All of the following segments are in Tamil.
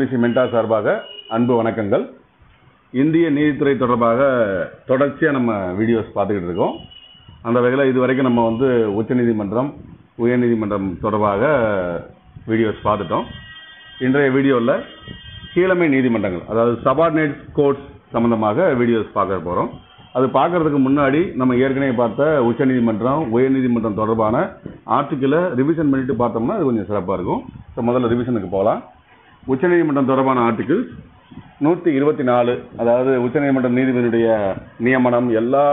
டிஎன்பிசி மென்டா சார்பாக அன்பு வணக்கங்கள் இந்திய நீதித்துறை தொடர்பாக தொடர்ச்சியாக நம்ம வீடியோஸ் பார்த்துக்கிட்டு இருக்கோம் அந்த வகையில் இது வரைக்கும் நம்ம வந்து உச்சநீதிமன்றம் உயர்நீதிமன்றம் தொடர்பாக வீடியோஸ் பார்த்துட்டோம் இன்றைய வீடியோவில் கீழமை நீதிமன்றங்கள் அதாவது சபார்டினேட் கோர்ட்ஸ் சம்பந்தமாக வீடியோஸ் பார்க்க போகிறோம் அது பார்க்கறதுக்கு முன்னாடி நம்ம ஏற்கனவே பார்த்த உச்சநீதிமன்றம் உயர்நீதிமன்றம் தொடர்பான ஆர்டிக்கிளை ரிவிஷன் பண்ணிட்டு பார்த்தோம்னா அது கொஞ்சம் சிறப்பாக இருக்கும் ஸோ முதல்ல ரிவிஷனுக்கு போகலாம் உச்சநீதிமன்றம் தொடர்பான ஆர்டிகிள் நூற்றி இருபத்தி நாலு அதாவது உச்சநீதிமன்ற நீதிபதியுடைய நியமனம் எல்லா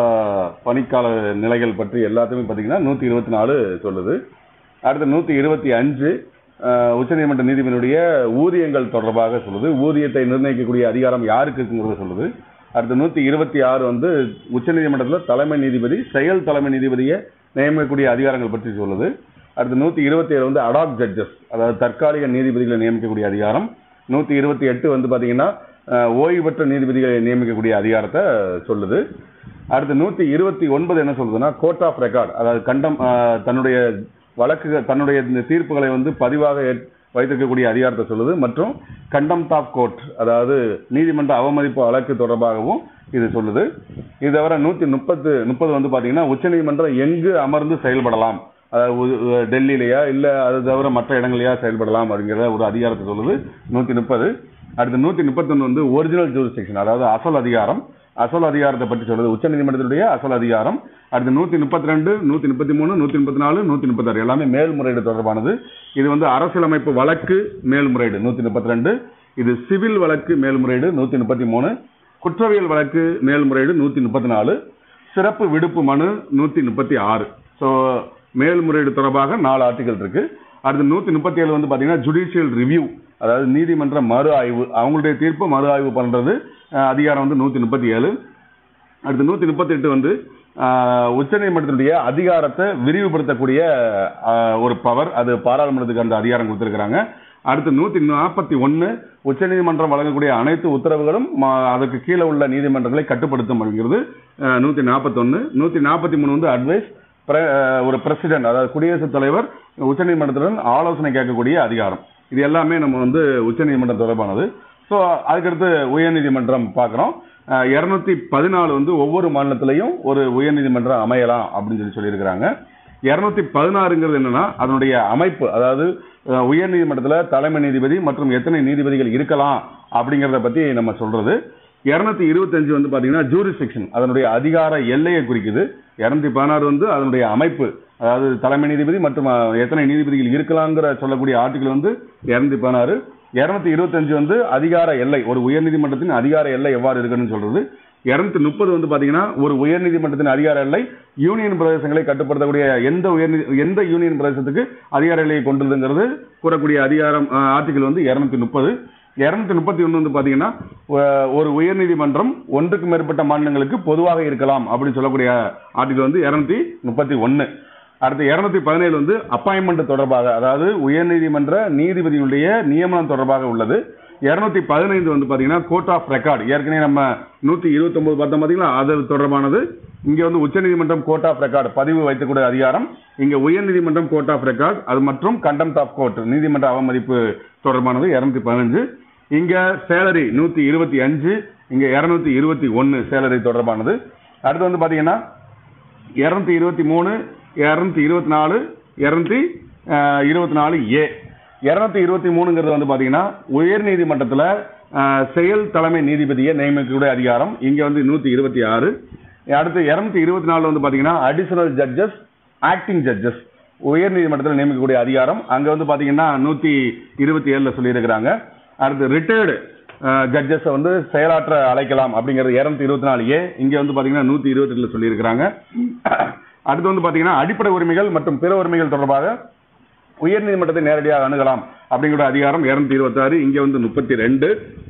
பணிக்கால நிலைகள் பற்றி எல்லாத்தையுமே பார்த்தீங்கன்னா நூற்றி இருபத்தி நாலு சொல்லுது அடுத்து நூற்றி இருபத்தி அஞ்சு உச்சநீதிமன்ற நீதிபதியுடைய ஊதியங்கள் தொடர்பாக சொல்லுது ஊதியத்தை நிர்ணயிக்கக்கூடிய அதிகாரம் யாருக்கு இருக்குங்கிறத சொல்லுது அடுத்து நூற்றி இருபத்தி ஆறு வந்து உச்சநீதிமன்றத்தில் தலைமை நீதிபதி செயல் தலைமை நீதிபதியை நியமிக்கக்கூடிய அதிகாரங்கள் பற்றி சொல்லுது அடுத்து நூற்றி இருபத்தி ஏழு வந்து அடாக் ஜட்ஜஸ் அதாவது தற்காலிக நீதிபதிகளை நியமிக்கக்கூடிய அதிகாரம் நூற்றி இருபத்தி எட்டு வந்து பார்த்தீங்கன்னா அஹ், ஓய்வு பெற்ற நீதிபதிகளை நியமிக்கக்கூடிய அதிகாரத்தை சொல்லுது அடுத்து நூற்றி இருபத்தி ஒன்பது என்ன சொல்லுதுன்னா கோர்ட் ஆஃப் ரெக்கார்ட் அதாவது கண்டம் அஹ், தன்னுடைய வழக்குகள் தன்னுடைய இந்த தீர்ப்புகளை வந்து பதிவாக ஏற்- வைத்திருக்கக்கூடிய அதிகாரத்தை சொல்லுது மற்றும் கண்டம் ஆஃப் கோர்ட் அதாவது நீதிமன்ற அவமதிப்பு வழக்கு தொடர்பாகவும் இது சொல்லுது இது தவிர நூற்றி முப்பத்து முப்பது வந்து பார்த்தீங்கன்னா உச்சநீதிமன்றம் எங்கு அமர்ந்து செயல்படலாம் அதாவது உ- உ- டெல்லியிலையா இல்லை அது தவிர மற்ற இடங்களையா செயல்படலாம் அப்படிங்கிற ஒரு அதிகாரத்தை சொல்லுது நூற்றி முப்பது அடுத்து நூற்றி முப்பத்தொன்று வந்து ஒரிஜினல் ஜூரிஸ்டிக்ஷன் அதாவது அசல் அதிகாரம் அசல் அதிகாரத்தை பற்றி சொல்லுது உச்சநீதிமன்றத்தினுடைய அசல் அதிகாரம் அடுத்து நூற்றி முப்பத்தி ரெண்டு நூற்றி முப்பத்தி மூணு நூற்றி முப்பத்தி நாலு நூற்றி முப்பத்தாறு எல்லாமே மேல்முறையீடு தொடர்பானது இது வந்து அரசியலமைப்பு வழக்கு மேல்முறையீடு நூற்றி முப்பத்தி ரெண்டு இது சிவில் வழக்கு மேல்முறையீடு நூற்றி முப்பத்தி மூணு குற்றவியல் வழக்கு மேல்முறையீடு நூற்றி முப்பத்தி நாலு சிறப்பு விடுப்பு மனு நூற்றி முப்பத்தி ஆறு ஸோ மேல்முறையீடு தொடர்பாக நாலு ஆர்டிகல் இருக்கு அடுத்து நூற்றி முப்பத்தி ஏழு வந்து பார்த்தீங்கன்னா ஜுடிஷியல் ரிவ்யூ அதாவது நீதிமன்ற மறு ஆய்வு அவங்களுடைய தீர்ப்பு மறு ஆய்வு பண்ணுறது அஹ், அதிகாரம் வந்து நூற்றி முப்பத்தி ஏழு அடுத்து நூற்றி முப்பத்தி எட்டு வந்து ஆஹ், உச்சநீதிமன்றத்தினுடைய அதிகாரத்தை விரிவுபடுத்தக்கூடிய ஆஹ், ஒரு பவர் அது பாராளுமன்றத்துக்கு அந்த அதிகாரம் கொடுத்திருக்கிறாங்க அடுத்து நூற்றி நாற்பத்தி ஒன்று உச்சநீதிமன்றம் வழங்கக்கூடிய அனைத்து உத்தரவுகளும் ம- அதற்கு கீழே உள்ள நீதிமன்றங்களை கட்டுப்படுத்தும் அப்படிங்கிறது நூற்றி நாற்பத்தொன்று நூற்றி நாற்பத்தி மூணு வந்து அட்வைஸ் ஒரு பிரசிடென்ட் அதாவது குடியரசுத் தலைவர் உச்சநீதிமன்றத்துடன் ஆலோசனை கேட்கக்கூடிய அதிகாரம் இது எல்லாமே நம்ம வந்து உச்சநீதிமன்றம் தொடர்பானது ஸோ அதுக்கடுத்து உயர்நீதிமன்றம் பார்க்குறோம் இரநூத்தி பதினாலு வந்து ஒவ்வொரு மாநிலத்திலையும் ஒரு உயர்நீதிமன்றம் அமையலாம் அப்படின்னு சொல்லி சொல்லியிருக்கிறாங்க இரநூத்தி பதினாறுங்கிறது என்னன்னா அதனுடைய அமைப்பு அதாவது அஹ், உயர்நீதிமன்றத்தில் தலைமை நீதிபதி மற்றும் எத்தனை நீதிபதிகள் இருக்கலாம் அப்படிங்கிறத பற்றி நம்ம சொல்றது இரநூத்தி இருபத்தஞ்சு வந்து பார்த்தீங்கன்னா ஜூரிஸ்டிக்ஷன் அதனுடைய அதிகார எல்லையை குறிக்குது இரநூத்தி பதினாறு வந்து அதனுடைய அமைப்பு அதாவது தலைமை நீதிபதி மற்றும் அஹ், எத்தனை நீதிபதிகள் இருக்கலாங்கிற சொல்லக்கூடிய ஆர்டிகல் வந்து இரநூத்தி பதினாறு இரநூத்தி இருபத்தஞ்சு வந்து அதிகார எல்லை ஒரு உயர்நீதிமன்றத்தின் அதிகார எல்லை எவ்வாறு இருக்குன்னு சொல்றது இருநூத்தி முப்பது வந்து பாத்தீங்கன்னா ஒரு உயர்நீதிமன்றத்தின் அதிகார எல்லை யூனியன் பிரதேசங்களை கட்டுப்படுத்தக்கூடிய எந்த உயர் எந்த யூனியன் பிரதேசத்துக்கு அதிகார எல்லையை கொண்டுள்ளதுங்கிறது கூறக்கூடிய அதிகாரம் ஆர்டிகல் வந்து இருநூத்தி முப்பது இருநூத்தி முப்பத்தி ஒன்று வந்து பாத்தீங்கன்னா ஒ- ஒரு உயர்நீதிமன்றம் ஒன்றுக்கு மேற்பட்ட மாநிலங்களுக்கு பொதுவாக இருக்கலாம் அப்படின்னு சொல்லக்கூடிய ஆர்டிகல் வந்து இருநூத்தி முப்பத்தி ஒன்று அடுத்து இருநூத்தி பதினேழு வந்து அப்பாயின்மெண்ட் தொடர்பாக அதாவது உயர்நீதிமன்ற நீதிபதியுடைய நியமனம் தொடர்பாக உள்ளது இருநூத்தி பதினைந்து வந்து பாத்தீங்கன்னா கோர்ட் ஆஃப் ரெக்கார்ட் ஏற்கனவே நம்ம நூத்தி இருபத்தி ஒன்பது பார்த்தோம் பாத்தீங்களா அது தொடர்பானது இங்க வந்து உச்சநீதிமன்றம் கோர்ட் ஆஃப் ரெக்கார்ட் பதிவு வைக்கக்கூடிய அதிகாரம் இங்க உயர்நீதிமன்றம் கோர்ட் ஆஃப் ரெக்கார்ட் அது மற்றும் கண்டெம்ட் ஆஃப் கோர்ட் நீதிமன்ற அவமதிப்பு தொடர்பானது இருநூத்தி பதினஞ்சு இங்க சேலரி நூத்தி இருபத்தி அஞ்சு இங்க இருநூத்தி இருபத்தி ஒன்னு சேலரி தொடர்பானது அடுத்து வந்து பாத்தீங்கன்னா இரநூத்தி இருபத்தி மூணு இரநூத்தி இருபத்தி நாலு இரநூத்தி இருபத்தி நாலு ஏ இரநூத்தி இருபத்தி மூணுங்கிறது வந்து பாத்தீங்கன்னா உயர் நீதிமன்றத்தில் செயல் தலைமை நீதிபதியை நியமிக்கக்கூடிய அதிகாரம் இங்க வந்து நூத்தி இருபத்தி ஆறு அடுத்து இரநூத்தி இருபத்தி நாலு வந்து பாத்தீங்கன்னா அடிஷனல் ஜட்ஜஸ் ஆக்டிங் ஜட்ஜஸ் உயர் நீதிமன்றத்தில் நியமிக்கக்கூடிய அதிகாரம் அங்க வந்து பாத்தீங்கன்னா நூத்தி இருபத்தி ஏழுல சொல்லியிருக்கிறாங்க அடுத்து ரிட்டையர்டு ஜட்ஜஸை வந்து செயலாற்ற அழைக்கலாம் அப்படிங்கிறது இரநூத்தி இருபத்தி நாலு ஏ இங்க வந்து பாத்தீங்கன்னா நூத்தி இருபத்தி எட்டுல சொல்லியிருக்கிறாங்க அடுத்து வந்து பாத்தீங்கன்னா அடிப்படை உரிமைகள் மற்றும் பிற உரிமைகள் தொடர்பாக உயர்நீதிமன்றத்தை நேரடியாக அணுகலாம் அப்படிங்கிற அதிகாரம் இருநூத்தி இருபத்தி ஆறு இங்க வந்து முப்பத்தி ரெண்டு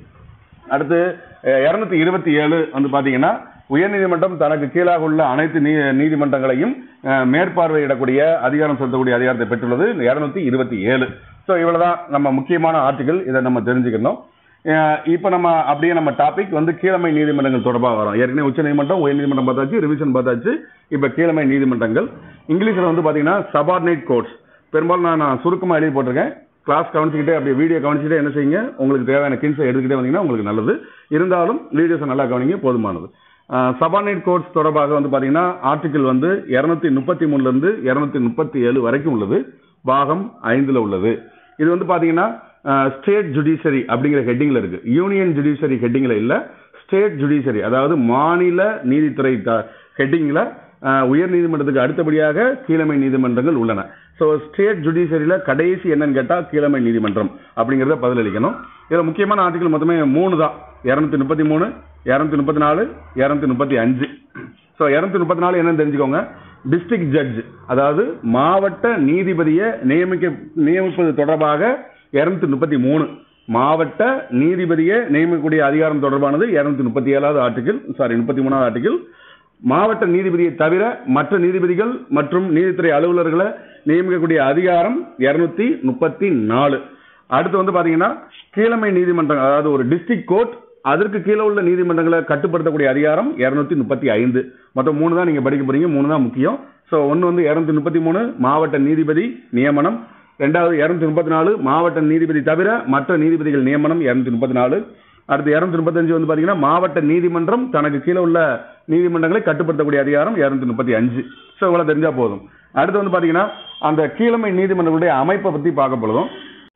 அடுத்து இருநூத்தி இருபத்தி ஏழு வந்து பாத்தீங்கன்னா உயர்நீதிமன்றம் தனக்கு கீழாக உள்ள அனைத்து நீ- நீதிமன்றங்களையும் அஹ், மேற்பார்வையிடக்கூடிய அதிகாரம் செலுத்தக்கூடிய அதிகாரத்தை பெற்றுள்ளது இருநூத்தி இருபத்தி ஏழு ஸோ இவ்வளவுதான் நம்ம முக்கியமான ஆர்டிகல் இதை நம்ம தெரிஞ்சுக்கணும் அஹ், இப்ப நம்ம அப்படியே நம்ம டாபிக் வந்து கீழமை நீதிமன்றங்கள் தொடர்பாக வரோம் ஏற்கனவே உச்ச நீதிமன்றம் உயர் நீதிமன்றம் பார்த்தாச்சு ரிவிஷன் பார்த்தாச்சு இப்ப கீழமை நீதிமன்றங்கள் இங்கிலீஷ்ல வந்து பாத்தீங்கன்னா சபார்டினேட் கோர்ட்ஸ் பெரும்பாலும் நான் நான் சுருக்கமா எழுதி போட்டிருக்கேன் கிளாஸ் கவனிச்சுக்கிட்டே அப்படியே வீடியோ கவனிச்சுட்டே என்ன செய்யுங்க உங்களுக்கு தேவையான கின்ஸை எடுத்துக்கிட்டே வந்தீங்கன்னா உங்களுக்கு நல்லது இருந்தாலும் வீடியோஸை நல்லா கவனிங்க போதுமானது சபார்டினேட் கோர்ஸ் தொடர்பாக வந்து பாத்தீங்கன்னா ஆர்டிகிள் வந்து இருநூத்தி முப்பத்தி மூணுல இருந்து இருநூத்தி முப்பத்தி ஏழு வரைக்கும் உள்ளது பாகம் ஐந்துல உள்ளது இது வந்து பாத்தீங்கன்னா ஸ்டேட் ஜுடிஷியரி அப்படிங்கிற ஹெட்டிங்ல இருக்கு யூனியன் ஜுடிஷியரி ஹெட்டிங்ல இல்ல ஸ்டேட் ஜுடிஷியரி அதாவது மாநில நீதித்துறை ஹெட்டிங்ல உயர் நீதிமன்றத்துக்கு அடுத்தபடியாக கீழமை நீதிமன்றங்கள் உள்ளன ஸோ ஸ்டேட் ஜுடிஷியரியில கடைசி என்னன்னு கேட்டா கீழமை நீதிமன்றம் அப்படிங்கறத பதிலளிக்கணும் இதுல முக்கியமான ஆர்டிகல் மொத்தமே மூணு தான் இருநூத்தி முப்பத்தி மூணு இருநூத்தி முப்பத்தி நாலு இருநூத்தி முப்பத்தி அஞ்சு ஸோ இருநூத்தி முப்பத்தி நாலு என்னன்னு தெரிஞ்சுக்கோங்க டிஸ்ட்ரிக்ட் ஜட்ஜ் அதாவது மாவட்ட நீதிபதியை நியமிக்க நியமிப்பது தொடர்பாக இருநூத்தி முப்பத்தி மூணு மாவட்ட நீதிபதியை நியமிக்கக்கூடிய அதிகாரம் தொடர்பானது இருநூத்தி முப்பத்தி ஏழாவது ஆர்டிகிள் சாரி முப்பத்தி மூணாவது ஆர்டிகிள் மாவட்ட நீதிபதியை தவிர மற்ற நீதிபதிகள் மற்றும் நீதித்துறை அலுவலர்களை நியமிக்கக்கூடிய அதிகாரம் இருநூத்தி முப்பத்தி நாலு அடுத்து வந்து பாத்தீங்கன்னா கீழமை நீதிமன்றம் அதாவது ஒரு டிஸ்ட்ரிக்ட் கோர்ட் அதற்கு கீழே உள்ள நீதிமன்றங்களை கட்டுப்படுத்தக்கூடிய அதிகாரம் இருநூத்தி முப்பத்தி ஐந்து மொத்தம் மூணு தான் நீங்க படிக்க போறீங்க மூணு தான் முக்கியம் ஸோ ஒன்னு வந்து இருநூத்தி முப்பத்தி மூணு மாவட்ட நீதிபதி நியமனம் ரெண்டாவது இருநூத்தி முப்பத்தி நாலு மாவட்ட நீதிபதி தவிர மற்ற நீதிபதிகள் நியமனம் இருநூத்தி முப்பத்தி நாலு அடுத்து இருநூத்தி முப்பத்தஞ்சு வந்து பாத்தீங்கன்னா மாவட்ட நீதிமன்றம் தனக்கு கீழே உள்ள நீதிமன்றங்களை கட்டுப்படுத்தக்கூடிய அதிகாரம் இருநூத்தி முப்பத்தி அஞ்சு ஸோ இவ்வளவு தெரிஞ்சா போதும் அடுத்து வந்து பாத்தீங்கன்னா அந்த கீழமை நீதிமன்றங்களுடைய அமைப்பை பத்தி பார்க்க பொழுதும்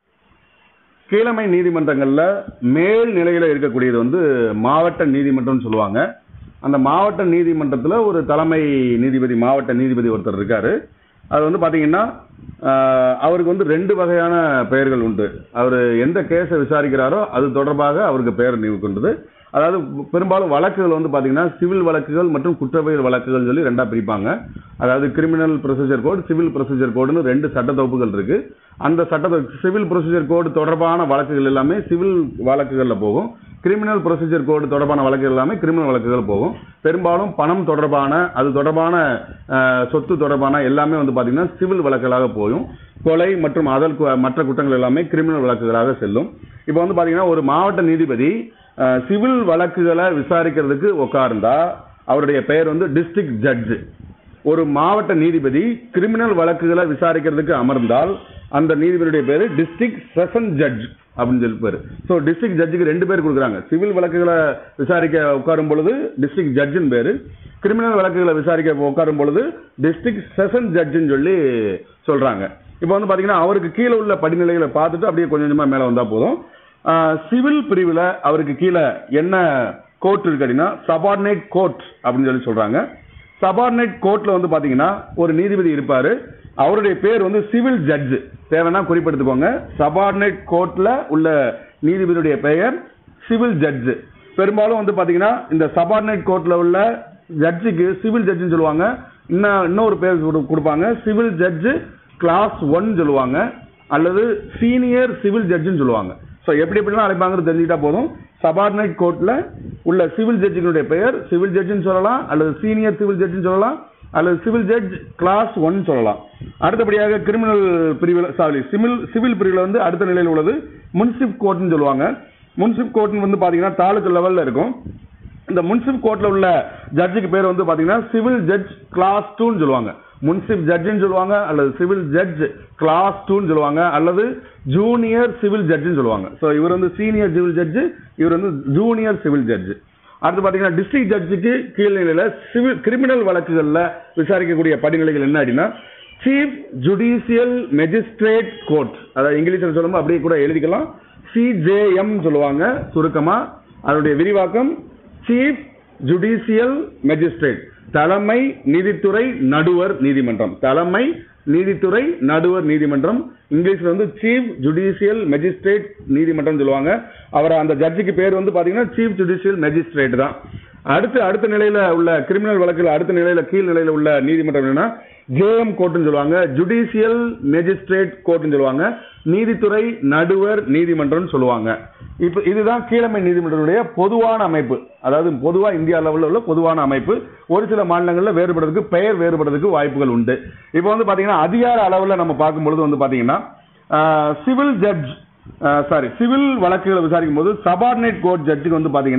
கீழமை நீதிமன்றங்கள்ல மேல் நிலையில இருக்கக்கூடியது வந்து மாவட்ட நீதிமன்றம்னு சொல்லுவாங்க அந்த மாவட்ட நீதிமன்றத்துல ஒரு தலைமை நீதிபதி மாவட்ட நீதிபதி ஒருத்தர் இருக்காரு அது வந்து பாத்தீங்கன்னா ஆஹ், அவருக்கு வந்து ரெண்டு வகையான பெயர்கள் உண்டு அவர் எந்த கேஸை விசாரிக்கிறாரோ அது தொடர்பாக அவருக்கு பெயர் நியமிக்கின்றது அதாவது பெரும்பாலும் வழக்குகள் வந்து பாத்தீங்கன்னா சிவில் வழக்குகள் மற்றும் குற்றவியல் வழக்குகள் சொல்லி ரெண்டா பிரிப்பாங்க அதாவது criminal procedure code civil procedure கோடுன்னு ரெண்டு சட்ட தொகுப்புகள் இருக்கு அந்த சட்ட சிவில் ப்ரொசீஜர் கோடு தொடர்பான வழக்குகள் எல்லாமே சிவில் வழக்குகள்ல போகும் கிரிமினல் ப்ரொசீஜர் கோடு தொடர்பான வழக்குகள் எல்லாமே கிரிமினல் வழக்குகள் போகும் பெரும்பாலும் பணம் தொடர்பான அது தொடர்பான அஹ், சொத்து தொடர்பான எல்லாமே வந்து பாத்தீங்கன்னா சிவில் வழக்குகளாக போகும் கொலை மற்றும் அதல் கு- மற்ற குற்றங்கள் எல்லாமே கிரிமினல் வழக்குகளாக செல்லும் இப்போ வந்து பாத்தீங்கன்னா ஒரு மாவட்ட நீதிபதி அஹ், சிவில் வழக்குகளை விசாரிக்கிறதுக்கு உட்கார்ந்தா அவருடைய பெயர் வந்து டிஸ்ட்ரிக்ட் ஜட்ஜ் ஒரு மாவட்ட நீதிபதி கிரிமினல் வழக்குகளை விசாரிக்கிறதுக்கு அமர்ந்தால் அந்த நீதிபதியுடைய பேரு டிஸ்ட்ரிக்ட் செஷன் ஜட்ஜ் அப்படின்னு சொல்லி பேரு ஸோ டிஸ்ட்ரிக்ட் ஜட்ஜுக்கு ரெண்டு பேர் கொடுக்குறாங்க சிவில் வழக்குகளை விசாரிக்க உட்காரும் பொழுது டிஸ்ட்ரிக்ட் ஜட்ஜின் பேரு கிரிமினல் வழக்குகளை விசாரிக்க உட்காரும் பொழுது டிஸ்ட்ரிக்ட் செஷன் ஜட்ஜுன்னு சொல்லி சொல்றாங்க இப்போ வந்து பாத்தீங்கன்னா அவருக்கு கீழே உள்ள படிநிலைகளை பார்த்துட்டு அப்படியே கொஞ்சம் கொஞ்சமா மேல வந்தா போதும் சிவில் பிரிவுல அவருக்கு கீழே என்ன கோர்ட் இருக்கு அப்படின்னா சபார்டினேட் கோர்ட் அப்படின்னு சொல்லி சொல்றாங்க சபார்டினேட் கோர்ட்ல வந்து பாத்தீங்கன்னா ஒரு நீதிபதி இருப்பாரு அவருடைய பேர் வந்து சிவில் ஜட்ஜ் தேவைன்னா குறிப்பெடுத்துக்கோங்க சபார்டினேட் கோர்ட்ல உள்ள நீதிபதியுடைய பெயர் சிவில் ஜட்ஜ் பெரும்பாலும் வந்து பாத்தீங்கன்னா இந்த சபார்டினேட் கோர்ட்ல உள்ள ஜட்ஜுக்கு சிவில் ஜட்ஜ்னு சொல்லுவாங்க இன்னும் இன்னொரு பேர் கொடு- கொடுப்பாங்க சிவில் ஜட்ஜ் கிளாஸ் ஒன் சொல்லுவாங்க அல்லது சீனியர் சிவில் ஜட்ஜ்னு சொல்லுவாங்க ஸோ எப்படி எப்படிலாம் அழைப்பாங்கிறது தெரிஞ்சுக்கிட்டா போதும் சபார்டினேட் கோர்ட்ல உள்ள சிவில் ஜட்ஜினுடைய பெயர் சிவில் ஜட்ஜ்னு சொல்லலாம் அல்லது சீனியர் சிவில் ஜட்ஜ்னு சொல்லலாம் அல்லது சிவில் ஜட்ஜ் கிளாஸ் ஒன் சொல்லலாம் அடுத்தபடியாக கிரிமினல் பிரிவில் சாரி சிவில் சிவில் பிரிவில் வந்து அடுத்த நிலையில் உள்ளது முன்சிப் கோர்ட்னு சொல்லுவாங்க முன்சிப் கோர்ட்னு வந்து பாத்தீங்கன்னா தாலுக்கு லெவல்ல இருக்கும் இந்த முன்சிப் கோர்ட்ல உள்ள ஜட்ஜுக்கு பேர் வந்து பாத்தீங்கன்னா சிவில் ஜட்ஜ் கிளாஸ் டூன்னு சொல்லுவாங்க முன்சிப் ஜட்ஜ்னு சொல்லுவாங்க அல்லது சிவில் ஜட்ஜ் கிளாஸ் டூன்னு சொல்லுவாங்க அல்லது ஜூனியர் சிவில் ஜட்ஜ்னு சொல்லுவாங்க ஸோ இவர் வந்து சீனியர் சிவில் ஜட்ஜ் இவர் வந்து ஜூனியர் சிவில் ஜட்ஜ் அடுத்து பாத்தீங்கன்னா டிஸ்ட்ரிக்ட் ஜட்ஜுக்கு கீழ்நிலையில சிவில் கிரிமினல் வழக்குகள்ல விசாரிக்கக்கூடிய படிநிலைகள் என்ன அப்படின்னா சீஃப் ஜுடிஷியல் மெஜிஸ்ட்ரேட் கோர்ட் அதாவது இங்கிலீஷ்ல சொல்லும்போது அப்படியே கூட எழுதிக்கலாம் சிஜேஎம் சொல்லுவாங்க சுருக்கமா அதனுடைய விரிவாக்கம் சீஃப் ஜுடிஷியல் மெஜிஸ்ட்ரேட் தலைமை நீதித்துறை நடுவர் நீதிமன்றம் தலைமை நீதித்துறை நடுவர் நீதிமன்றம் இங்கிலீஷ்ல வந்து சீஃப் ஜுடிஷியல் மெஜிஸ்ட்ரேட் நீதிமன்றம் சொல்லுவாங்க அவர் அந்த ஜட்ஜுக்கு பேர் வந்து பாத்தீங்கன்னா சீஃப் ஜுடிஷியல் மெஜிஸ்ட்ரேட் தான் அடுத்து அடுத்த நிலையில உள்ள கிரிமினல் வழக்குல அடுத்த நிலையில கீழ் நிலையில உள்ள நீதிமன்றம் என்னன்னா ஜேஎம் கோர்ட்னு சொல்லுவாங்க ஜுடிஷியல் மேஜிஸ்ட்ரேட் கோர்ட்னு சொல்லுவாங்க நீதித்துறை நடுவர் நீதிமன்றம்னு சொல்லுவாங்க இப்ப இதுதான் கீழமை நீதிமன்றத்துடைய பொதுவான அமைப்பு அதாவது பொதுவா இந்தியா லெவலில் உள்ள பொதுவான அமைப்பு ஒரு சில மாநிலங்கள்ல வேறுபடுறதுக்கு பெயர் வேறுபடுறதுக்கு வாய்ப்புகள் உண்டு இப்போ வந்து பாத்தீங்கன்னா அதிகார அளவுல நம்ம பார்க்கும்பொழுது வந்து பாத்தீங்கன்னா சிவில் ஜட்ஜ் சாரி சிவில் வழக்குகளை விசாரிக்கும் போது சபார்டினேட் கோர்ட் ஜட்ஜுக்கு வந்து பாத்தீங்கன்னா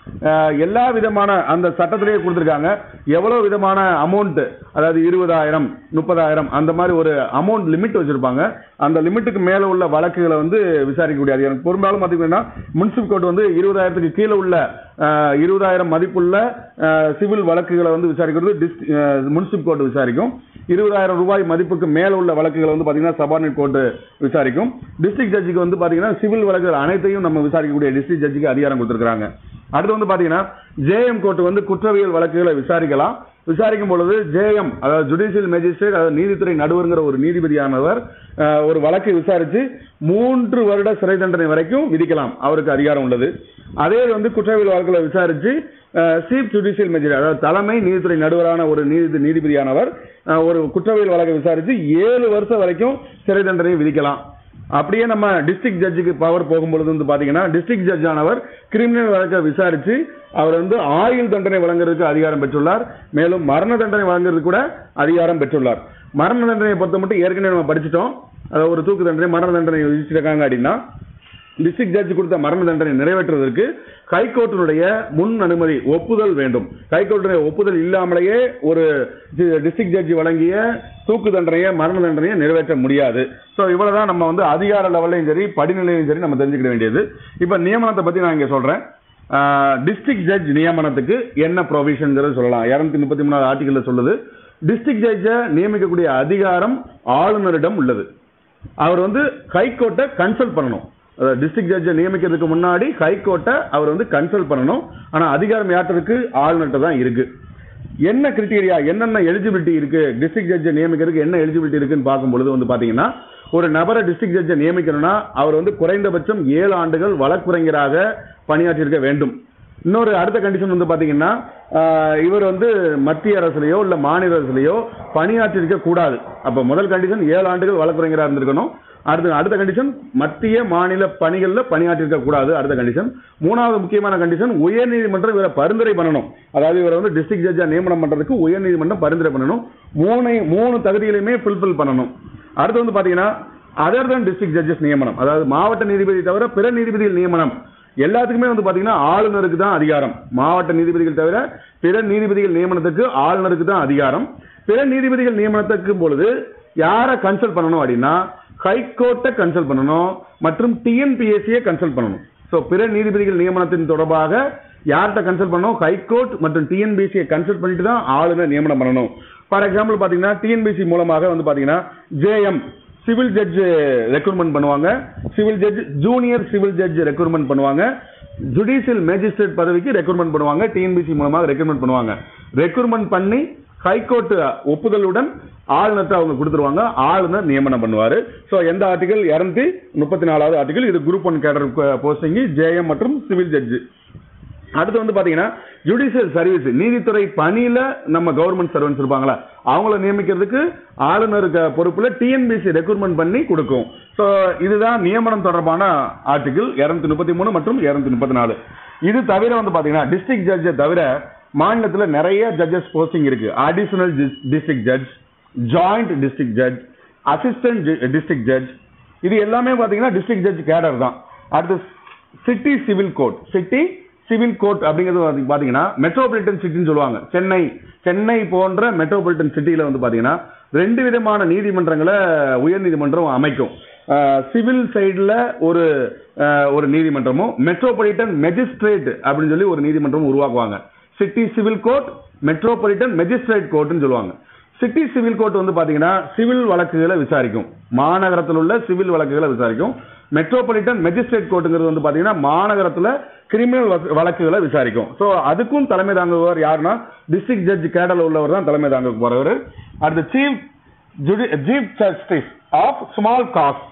அஹ், எல்லா விதமான அந்த சட்டத்திலேயே கொடுத்திருக்காங்க எவ்வளவு விதமான அமௌண்ட் அதாவது இருபதாயிரம் முப்பதாயிரம் அந்த மாதிரி ஒரு அமௌண்ட் லிமிட் வச்சிருப்பாங்க அந்த லிமிட்டுக்கு மேல உள்ள வழக்குகளை வந்து விசாரிக்கக்கூடிய அதிகாரம் பெரும்பாலும் பாத்தீங்கன்னா முன்சிபல் கோர்ட் வந்து இருபதாயிரத்துக்கு கீழே உள்ள அஹ், இருபதாயிரம் மதிப்புள்ள அஹ், சிவில் வழக்குகளை வந்து விசாரிக்கிறது முன்சிபல் கோர்ட் விசாரிக்கும் இருபதாயிரம் ரூபாய் மதிப்புக்கு மேல உள்ள வழக்குகளை வந்து பாத்தீங்கன்னா சபார்டினேட் கோர்ட் விசாரிக்கும் டிஸ்ட்ரிக்ட் ஜட்ஜுக்கு வந்து பாத்தீங்கன்னா சிவில் வழக்குகள் அனைத்தையும் நம்ம விசாரிக்கக்கூடிய டிஸ்ட்ரிக்ட் ஜட்ஜுக்கு அதிகாரம் கொடுத்திருக்காங்க அடுத்து வந்து பாத்தீங்கன்னா ஜேஎம் கோர்ட் வந்து குற்றவியல் வழக்குகளை விசாரிக்கலாம் விசாரிக்கும் பொழுது ஜேஎம் அதாவது ஜுடிஷியல் மேஜிஸ்ட்ரேட் அதாவது நீதித்துறை நடுவருங்கிற ஒரு நீதிபதியானவர் அஹ், ஒரு வழக்கை விசாரிச்சு மூன்று வருட சிறை தண்டனை வரைக்கும் விதிக்கலாம் அவருக்கு அதிகாரம் உள்ளது அதே வந்து குற்றவியல் வழக்குகளை விசாரிச்சு சீஃப் ஜுடிஷியல் மேஜிஸ்ட்ரேட் அதாவது தலைமை நீதித்துறை நடுவரான ஒரு நீதி நீதிபதியானவர் அஹ், ஒரு குற்றவியல் வழக்கை விசாரிச்சு ஏழு வருஷம் வரைக்கும் சிறை தண்டனை விதிக்கலாம் அப்படியே நம்ம டிஸ்ட்ரிக்ட் ஜட்ஜுக்கு பவர் போகும்பொழுது வந்து பாத்தீங்கன்னா டிஸ்ட்ரிக்ட் ஜட்ஜ் ஆனவர் கிரிமினல் வழக்கை விசாரிச்சு அவர் வந்து ஆயுள் தண்டனை வழங்குறதுக்கு அதிகாரம் பெற்றுள்ளார் மேலும் மரண தண்டனை வழங்குறதுக்கு கூட அதிகாரம் பெற்றுள்ளார் மரண தண்டனையை பொறுத்த மட்டும் ஏற்கனவே நம்ம படிச்சிட்டோம் அதாவது ஒரு தூக்கு தண்டனை மரண தண்டனை விதிச்சிருக்காங்க அப்படின்னா டிஸ்ட்ரிக்ட் ஜட்ஜ் கொடுத்த மரண தண்டனை நிறைவேற்றுவதற்கு ஹைகோர்ட்டினுடைய முன் அனுமதி ஒப்புதல் வேண்டும் ஹைகோர்ட்டுடைய ஒப்புதல் இல்லாமலேயே ஒரு டிஸ்ட்ரிக்ட் ஜட்ஜ் வழங்கிய தூக்கு தண்டனையை மரண தண்டனையை நிறைவேற்ற முடியாது ஸோ இவ்வளவுதான் நம்ம வந்து அதிகார லெவல்லையும் சரி படிநிலையும் சரி நம்ம தெரிஞ்சுக்க வேண்டியது இப்போ நியமனத்தை பத்தி நான் இங்க சொல்றேன் டிஸ்ட்ரிக்ட் ஜட்ஜ் நியமனத்துக்கு என்ன ப்ரொவிஷன்ங்கிறது சொல்லலாம் இருநூத்தி முப்பத்தி மூணாவது ஆர்டிகல்ல சொல்லுது டிஸ்ட்ரிக்ட் ஜட்ஜை நியமிக்கக்கூடிய அதிகாரம் ஆளுநரிடம் உள்ளது அவர் வந்து ஹைகோர்ட்டை கன்சல்ட் பண்ணணும் டிஸ்ட்ரிக்ட் ஜட்ஜை நியமிக்கிறதுக்கு முன்னாடி ஹைகோர்ட்டை அவர் வந்து கன்சல்ட் பண்ணணும் ஆனா அதிகாரம் யார்கிட்ட இருக்கு ஆளுநர்கிட்ட தான் இருக்கு என்ன கிரிட்டீரியா என்னென்ன எலிஜிபிலிட்டி இருக்கு டிஸ்ட்ரிக்ட் ஜட்ஜை நியமிக்கிறதுக்கு என்ன எலிஜிபிலிட்டி இருக்குன்னு பார்க்கும் பொழுது வந்து பாத்தீங்கன்னா ஒரு நபரை டிஸ்ட்ரிக்ட் ஜட்ஜை நியமிக்கணும்னா அவர் வந்து குறைந்தபட்சம் ஏழு ஆண்டுகள் வழக்குரைஞராக பணியாற்றியிருக்க வேண்டும் இன்னொரு அடுத்த கண்டிஷன் வந்து பாத்தீங்கன்னா ஆஹ், இவர் வந்து மத்திய அரசுலயோ இல்ல மாநில அரசுலயோ பணியாற்றிருக்க கூடாது அப்ப முதல் கண்டிஷன் ஏழு ஆண்டுகள் வழக்குரைஞராக இருந்திருக்கணும் அடுத்த அடுத்த கண்டிஷன் மத்திய மாநில பணிகள்ல பணியாற்றிருக்க கூடாது அடுத்த கண்டிஷன் மூணாவது முக்கியமான கண்டிஷன் உயர்நீதிமன்றம் இவரை பரிந்துரை பண்ணணும் அதாவது இவரை வந்து டிஸ்ட்ரிக்ட் ஜட்ஜா நியமனம் பண்றதுக்கு உயர்நீதிமன்றம் பரிந்துரை பண்ணணும் மூணு மூணு தகுதிகளையுமே ஃபுல்ஃபில் பண்ணணும் அடுத்து வந்து பாத்தீங்கன்னா அதர் தன் டிஸ்ட்ரிக்ட் ஜட்ஜஸ் நியமனம் அதாவது மாவட்ட நீதிபதி தவிர பிற நீதிபதிகள் நியமனம் எல்லாத்துக்குமே வந்து பாத்தீங்கன்னா ஆளுநருக்கு தான் அதிகாரம் மாவட்ட நீதிபதிகள் தவிர பிற நீதிபதிகள் நியமனத்துக்கு ஆளுநருக்கு தான் அதிகாரம் பிற நீதிபதிகள் நியமனத்துக்கு பொழுது யாரை கன்சல்ட் பண்ணணும் அப்படின்னா ஹைகோர்ட்டை கன்சல்ட் பண்ணணும் மற்றும் டிஎன்பிஎஸ்சியை கன்சல்ட் பண்ணணும் சோ பிற நீதிபதிகள் நியமனத்தின் தொடர்பாக யார்கிட்ட கன்சல்ட் பண்ணணும் ஹைகோர்ட் மற்றும் டிஎன்பிஎஸ்சியை கன்சல்ட் பண்ணிட்டு தான் ஆளுநர் நியமனம் பண்ணணும் ஃபார் எக்ஸாம்பிள் பாத்தீங்கன்னா டிஎன்பிஎஸ்சி மூலமாக வந்து பாத்தீங்கன்னா ஜேஎம் சிவில் ஜட்ஜ் ரெக்ரூட்மெண்ட் பண்ணுவாங்க civil judge junior civil judge recruitment பண்ணுவாங்க ஜுடிஷியல் மேஜிஸ்ட்ரேட் பதவிக்கு ரெக்ரூட்மெண்ட் பண்ணுவாங்க டிஎன்பிசி மூலமாக ரெக்ரூட்மெண்ட் பண்ணுவாங்க ரெக்ரூட்மெண்ட் பண்ணி ஹைகோர்ட் ஒப்புதலுடன் ஆளுநர்ட்ட அவங்க கொடுத்துருவாங்க ஆளுநர் நியமனம் பண்ணுவாரு சோ எந்த ஆர்டிகல் இருநூத்தி முப்பத்தி நாலாவது ஆர்டிகல் இது group one cadre posting JM மற்றும் சிவில் ஜட்ஜ் அடுத்து வந்து பாத்தீங்கன்னா ஜுடிஷியல் சர்வீஸ் நீதித்துறை பணியில நம்ம கவர்மெண்ட் சர்வன்ஸ் இருப்பாங்களா அவங்கள நியமிக்கிறதுக்கு ஆளுநருக்கு பொறுப்புல டிஎன்பிசி ரெக்ரூட்மெண்ட் பண்ணி கொடுக்கும் சோ இதுதான் நியமனம் தொடர்பான ஆர்டிகிள் இருநூத்தி முப்பத்தி மூணு மற்றும் இருநூத்தி முப்பத்தி நாலு இது தவிர வந்து பாத்தீங்கன்னா டிஸ்ட்ரிக்ட் ஜட்ஜை தவிர மாநிலத்துல நிறைய ஜட்ஜஸ் போஸ்டிங் இருக்கு additional district judge joint district judge assistant district judge இது எல்லாமே பாத்தீங்கன்னா டிஸ்ட்ரிக்ட் ஜட்ஜ் கேடர் தான் அடுத்து city civil court city civil court அப்படிங்கிறது வந்து பாத்தீங்கன்னா மெட்ரோபாலிட்டன் சிட்டின்னு சொல்லுவாங்க சென்னை சென்னை போன்ற மெட்ரோபாலிட்டன் சிட்டியில வந்து பாத்தீங்கன்னா ரெண்டு விதமான நீதிமன்றங்களை உயர்நீதிமன்றம் அமைக்கும் சிவில் சைடுல ஒரு அஹ், ஒரு நீதிமன்றமும் மெட்ரோபாலிட்டன் மெஜிஸ்ட்ரேட் அப்படின்னு சொல்லி ஒரு நீதிமன்றமும் உருவாக்குவாங்க city civil court metropolitan magistrate கோர்ட்னு சொல்லுவாங்க சிட்டி சிவில் கோர்ட் வந்து பாத்தீங்கன்னா சிவில் வழக்குகளை விசாரிக்கும் மாநகரத்தில் உள்ள சிவில் வழக்குகளை விசாரிக்கும் மெட்ரோபாலிட்டன் மெஜிஸ்ட்ரேட் கோர்ட்டுங்கிறது வந்து பாத்தீங்கன்னா மாநகரத்துல கிரிமினல் வழக்கு- வழக்குகளை விசாரிக்கும் சோ அதுக்கும் தலைமை தாங்குவார் யாருன்னா டிஸ்ட்ரிக்ட் ஜட்ஜ் கேடல உள்ளவர் தான் தலைமை தாங்க போறவர் அடுத்து chief chief justice of small cause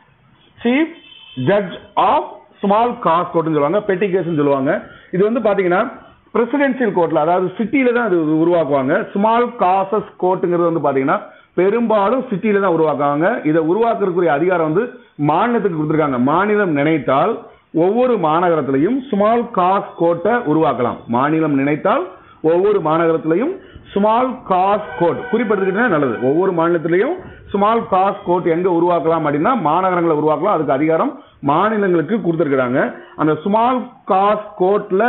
chief judge of small cause கோர்ட்னு சொல்லுவாங்க பெட்டி கேஸ்னு சொல்லுவாங்க இது வந்து பாத்தீங்கன்னா பிரசிடென்சியல் கோர்ட்ல அதாவது சிட்டில தான் இது உருவாக்குவாங்க ஸ்மால் காசஸ் கோர்ட்டுங்கிறது வந்து பாத்தீங்கன்னா பெரும்பாலும் சிட்டில தான் உருவாக்குவாங்க இதை உருவாக்குறதுக்குரிய அதிகாரம் வந்து மாநிலத்துக்கு கொடுத்திருக்காங்க மாநிலம் நினைத்தால் ஒவ்வொரு மாநகரத்திலையும் ஸ்மால் காஸ் கோர்ட்டை உருவாக்கலாம் மாநிலம் நினைத்தால் ஒவ்வொரு மாநகரத்திலையும் ஸ்மால் காஸ் கோர்ட் குறிப்பிடுறதுக்கிட்டே நல்லது ஒவ்வொரு மாநிலத்திலையும் ஸ்மால் காஸ் கோர்ட் எங்க உருவாக்கலாம் அப்படின்னா மாநகரங்களை உருவாக்கலாம் அதுக்கு அதிகாரம் மாநிலங்களுக்கு கொடுத்துருக்காங்க அந்த ஸ்மால் காஸ் கோர்ட்ல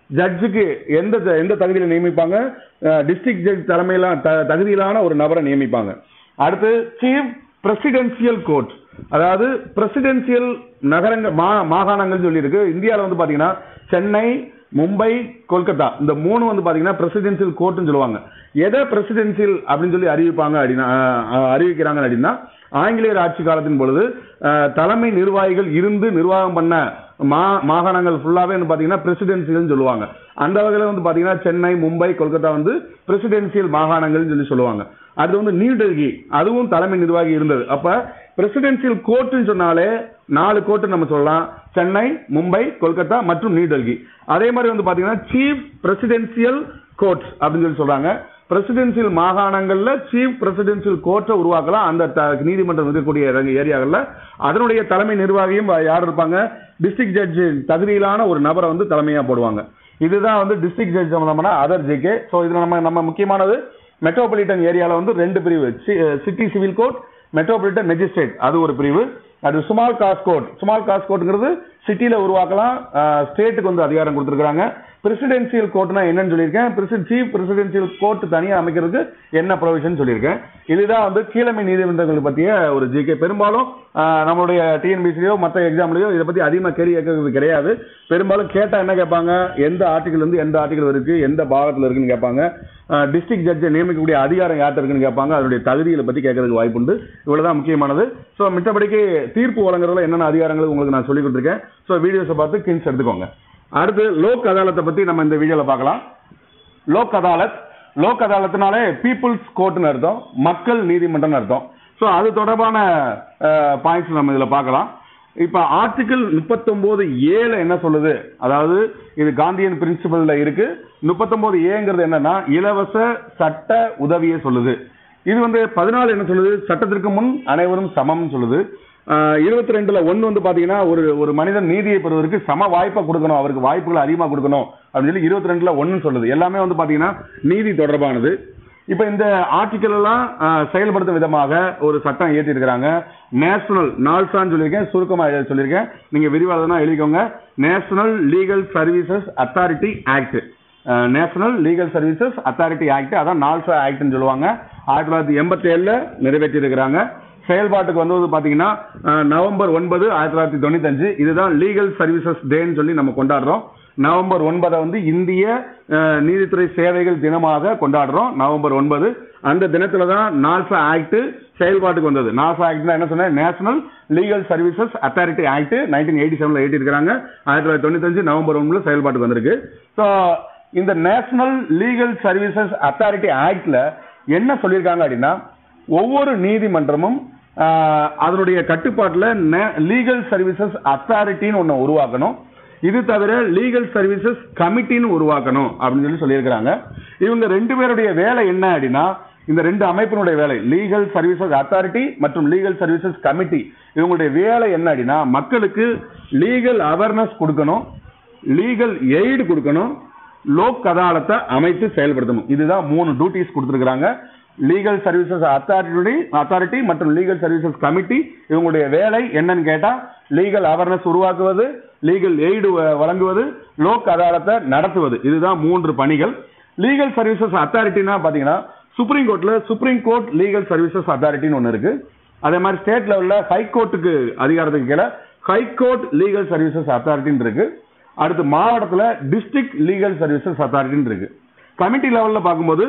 ஜட்ஜுக்கு எந்த எந்த தகுதியில நியமிப்பாங்க டிஸ்ட்ரிக்ட் ஜட்ஜ் தலைமையில த- தகுதியிலான ஒரு நபரை நியமிப்பாங்க அடுத்து சீஃப் பிரசிடென்சியல் கோர்ட் அதாவது பிரசிடென்சியல் நகரங்கள் மா- மாகாணங்கள் சொல்லியிருக்கு இந்தியாவில் வந்து பாத்தீங்கன்னா சென்னை மும்பை கொல்கத்தா இந்த மூணு வந்து பாத்தீங்கன்னா பிரசிடென்சியல் கோர்ட்னு சொல்லுவாங்க எதை பிரசிடென்சியல் அப்படின்னு சொல்லி அறிவிப்பாங்க அப்படின்னா அஹ், அஹ், அறிவிக்கிறாங்க அப்படின்னா ஆங்கிலேயர் ஆட்சி காலத்தின் பொழுது அஹ், தலைமை நிர்வாகிகள் இருந்து நிர்வாகம் பண்ண மா மாகாணங்கள் ஃபுல்லாவே வந்து பாத்தீங்கன்னா பிரசிடென்சியல் சொல்லுவாங்க அந்த வகையில வந்து பாத்தீங்கன்னா சென்னை மும்பை கொல்கத்தா வந்து பிரசிடென்சியல் மாகாணங்கள் சொல்லி சொல்லுவாங்க அது வந்து நியூ டெல்லி அதுவும் தலைமை நிர்வாகி இருந்தது அப்ப பிரசிடென்சியல் கோர்ட்னு சொன்னாலே நாலு கோர்ட் நம்ம சொல்லலாம் சென்னை மும்பை கொல்கத்தா மற்றும் நியூ டெல்லி அதே மாதிரி வந்து பாத்தீங்கன்னா சீஃப் பிரசிடென்சியல் கோர்ட்ஸ் அப்படின்னு சொல்லி சொல்றாங்க பிரசிடென்சியல் மாகாணங்கள்ல சீஃப் பிரசிடென்சியல் கோர்ட்டை உருவாக்கலாம் அந்த த- நீதிமன்றம் இருக்கக்கூடிய ஏரியாக்கள்ல அதனுடைய தலைமை நிர்வாகியும் யார் இருப்பாங்க டிஸ்ட்ரிக்ட் ஜட்ஜ் தகுதியிலான ஒரு நபரை வந்து தலைமையா போடுவாங்க இதுதான் வந்து டிஸ்ட்ரிக்ட் ஜட்ஜ் சம்பந்தமான அதர் ஜிகே ஸோ இதுல நம்ம நம்ம முக்கியமானது மெட்ரோபாலிட்டன் ஏரியால வந்து ரெண்டு பிரிவு city civil court metropolitan magistrate அது ஒரு பிரிவு அது small cause court small cause கோர்ட்ங்கிறது சிட்டில உருவாக்கலாம் ஸ்டேட்டுக்கு வந்து அதிகாரம் கொடுத்துருக்காங்க பிரசிடென்சியல் கோர்ட்னா என்னன்னு சொல்லியிருக்கேன் சீஃப் பிரசிடென்சியல் கோர்ட் தனியா அமைக்கிறதுக்கு என்ன ப்ரொவிஷன் சொல்லியிருக்கேன் இதுதான் வந்து கீழமை நீதிமன்றங்கள் பற்றிய ஒரு ஜிகே பெரும்பாலும் ஆஹ், நம்மளுடைய டிஎன்பிசிலையோ மற்ற எக்ஸாம்லயோ இதை பத்தி அதிகமா கேள்வி கேட்கறது கிடையாது பெரும்பாலும் கேட்டா என்ன கேட்பாங்க எந்த ஆர்டிகல் இருந்து எந்த ஆர்டிகல் இருக்கு எந்த பாகத்துல இருக்குன்னு கேட்பாங்க டிஸ்ட்ரிக்ட் ஜட்ஜை நியமிக்கக்கூடிய அதிகாரம் யார்ட்ட இருக்குன்னு கேட்பாங்க அதனுடைய தகுதிகளை பத்தி கேட்கறதுக்கு வாய்ப்புண்டு இவ்வளவுதான் முக்கியமானது ஸோ மித்தபடிக்கு தீர்ப்பு வழங்குறதுல என்னென்ன அதிகாரங்கள் உங்களுக்கு நான் சொல்லி கொடுத்துருக்கேன் ஸோ வீடியோஸை பார்த்து கின்ஸ் எடுத்துக்கோங்க அடுத்து லோக் அதாலத்தை பத்தி நம்ம இந்த வீடியோல பார்க்கலாம் லோக் அதாலத் லோக் அதாலத்னாலே பீப்புள்ஸ் கோர்ட்னு அர்த்தம் மக்கள் நீதிமன்றம்னு அர்த்தம் ஸோ அது தொடர்பான பாயிண்ட்ஸ் நம்ம இதுல பார்க்கலாம் இப்ப ஆர்டிகிள் முப்பத்தொன்பது ஏல என்ன சொல்லுது அதாவது இது காந்தியன் பிரின்சிபல்ல இருக்கு முப்பத்தொன்பது ஏங்கிறது என்னன்னா இலவச சட்ட உதவியை சொல்லுது இது வந்து பதினாலு என்ன சொல்லுது சட்டத்திற்கு முன் அனைவரும் சமம்னு சொல்லுது இருபத்தி ரெண்டுல ஒன்னு வந்து பாத்தீங்கன்னா ஒரு ஒரு மனிதன் நீதியை பெறுவதற்கு சம வாய்ப்பை கொடுக்கணும் அவருக்கு வாய்ப்புகள் அதிகமா கொடுக்கணும் அப்படின்னு சொல்லி இருபத்தி ரெண்டுல ஒன்னு சொல்லுது எல்லாமே வந்து பாத்தீங்கன்னா நீதி தொடர்பானது இப்ப இந்த ஆர்டிக்கல் எல்லாம் ஆஹ், செயல்படுத்தும் விதமாக ஒரு சட்டம் ஏற்றி இருக்கிறாங்க நேஷனல் நால்சான்னு சொல்லியிருக்கேன் சுருக்கமா எழுத சொல்லியிருக்கேன் நீங்க விரிவாக எழுதிக்கோங்க national legal services authority act national legal services authority act அதான் நால்சா ஆக்ட்னு சொல்லுவாங்க ஆயிரத்தி தொள்ளாயிரத்தி எண்பத்தி ஏழுல நிறைவேற்றி இருக்கிறாங்க செயல்பாட்டுக்கு வந்தது பாத்தீங்கன்னா அஹ், நவம்பர் ஒன்பது ஆயிரத்தி தொள்ளாயிரத்தி தொண்ணூத்தஞ்சு இதுதான் லீகல் சர்வீசஸ் டேன்னு சொல்லி நம்ம கொண்டாடுறோம் நவம்பர் ஒன்பதை வந்து இந்திய அஹ், நீதித்துறை சேவைகள் தினமாக கொண்டாடுறோம் நவம்பர் ஒன்பது அந்த தினத்துல தான் நால்சா ஆக்ட் செயல்பாட்டுக்கு வந்தது நால்சா ஆக்ட்னா என்ன சொன்னேன் national legal services authority act nineteen eighty செவன்ல ஏற்றி இருக்காங்க ஆயிரத்தி தொள்ளாயிரத்தி தொண்ணூத்தஞ்சு நவம்பர் ஒன்பதுல செயல்பாட்டுக்கு வந்திருக்கு ஸோ இந்த நேஷனல் லீகல் சர்வீசஸ் அத்தாரிட்டி ஆக்ட்ல என்ன சொல்லியிருக்காங்க அப்படின்னா ஒவ்வொரு நீதிமன்றமும் ஆஹ், அதனுடைய கட்டுப்பாட்டுல லீகல் சர்வீசஸ் அத்தாரிட்டின்னு ஒண்ணு உருவாக்கணும் இது தவிர லீகல் சர்வீசஸ் கமிட்டின்னு உருவாக்கணும் அப்படின்னு சொல்லி சொல்லியிருக்கிறாங்க இவங்க ரெண்டு பேருடைய வேலை என்ன அப்படின்னா இந்த ரெண்டு அமைப்பினுடைய வேலை லீகல் சர்வீசஸ் அத்தாரிட்டி மற்றும் லீகல் சர்வீசஸ் கமிட்டி இவங்களுடைய வேலை என்ன அப்படின்னா மக்களுக்கு லீகல் அவேர்னஸ் கொடுக்கணும் லீகல் எய்டு கொடுக்கணும் லோக் அதாலத்தை அமைத்து செயல்படுத்தணும் இதுதான் மூணு டியூட்டிஸ் கொடுத்துருக்காங்க லீகல் சர்வீசஸ் அத்தாரிட்டி அத்தாரிட்டி மற்றும் லீகல் சர்வீசஸ் கமிட்டி இவங்களுடைய வேலை என்னன்னு கேட்டா லீகல் அவேர்னஸ் உருவாக்குவது லீகல் எய்டு வழங்குவது லோக் அதாலத்தை நடத்துவது இதுதான் மூன்று பணிகள் லீகல் சர்வீசஸ் அத்தாரிட்டினா பாத்தீங்கன்னா சுப்ரீம் கோர்ட்ல சுப்ரீம் கோர்ட் லீகல் சர்வீசஸ் அத்தாரிட்டின்னு ஒன்னு இருக்கு அதே மாதிரி ஸ்டேட் லெவல்ல ஹை கோர்ட்டுக்கு அதிகாரத்துக்கு கீழே ஹை கோர்ட் லீகல் சர்வீசஸ் அத்தாரிட்டின்னு இருக்கு அடுத்து மாவட்டத்துல டிஸ்ட்ரிக்ட் லீகல் சர்வீசஸ் அத்தாரிட்டின்னு இருக்கு கமிட்டி லெவல்ல பார்க்கும்போது